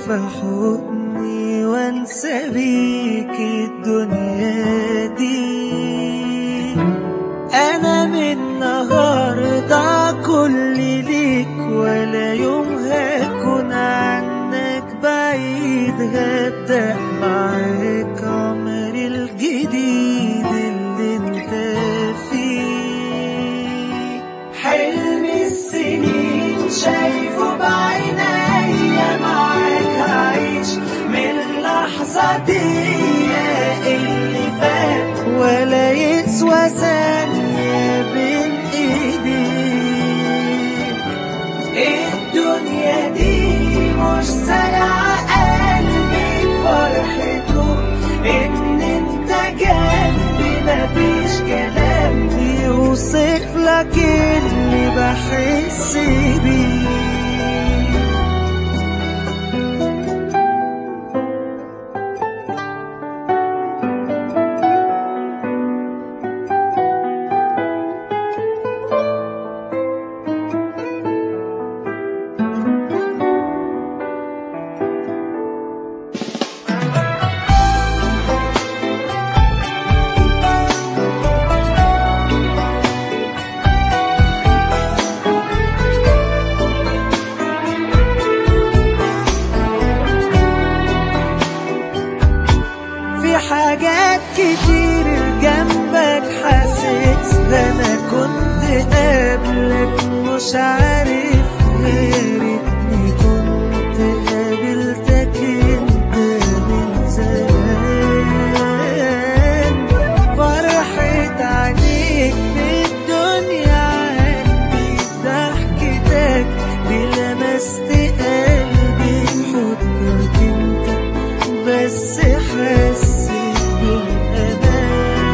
في حضني وانسى بيك الدنيا دي انا من النهارده كل ليك ولا يوم هكون عنك بعيد هبدأ معاك عمري الجديد اللي انت فيه حلم السنين شايفه بعينيا معاك هعيش من اللحظة دي اللي فات ولا يسوى ثانية بين ايديك الدنيا دي مش سرعة قلبي فرحته ان انت جنبي مفيش كلام يوصف لك اللي بحس بيه في حاجات كتير جنبك حاسس ده انا كنت قبلك مش عارف يا ريتني كنت قابلتك انت من زمان فرحة عينيك بالدنيا عندي ضحكتك دي لمست قلبي حبك انت بس حسيت بالأمان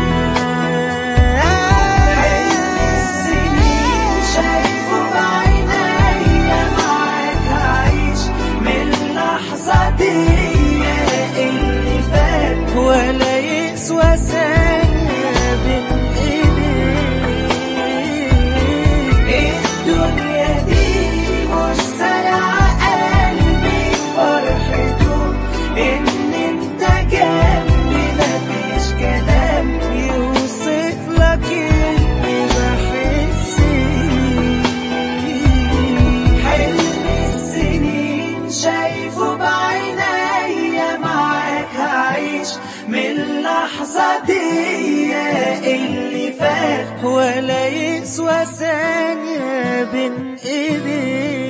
حلم السنين شايفه بعينيا معاك هعيش من اللحظة دي اللي فات ولا يسوى ثانية بين ايديك الدنيا دي مش سرعة قلبي فرحته ان انت جنبي مفيش كلام يوصف لك اللي بحس بيه. حلم السنين شايفه بعينيا معاك هعيش من اللحظة دي اللي فات ولا يسوى ثانية بين ايديك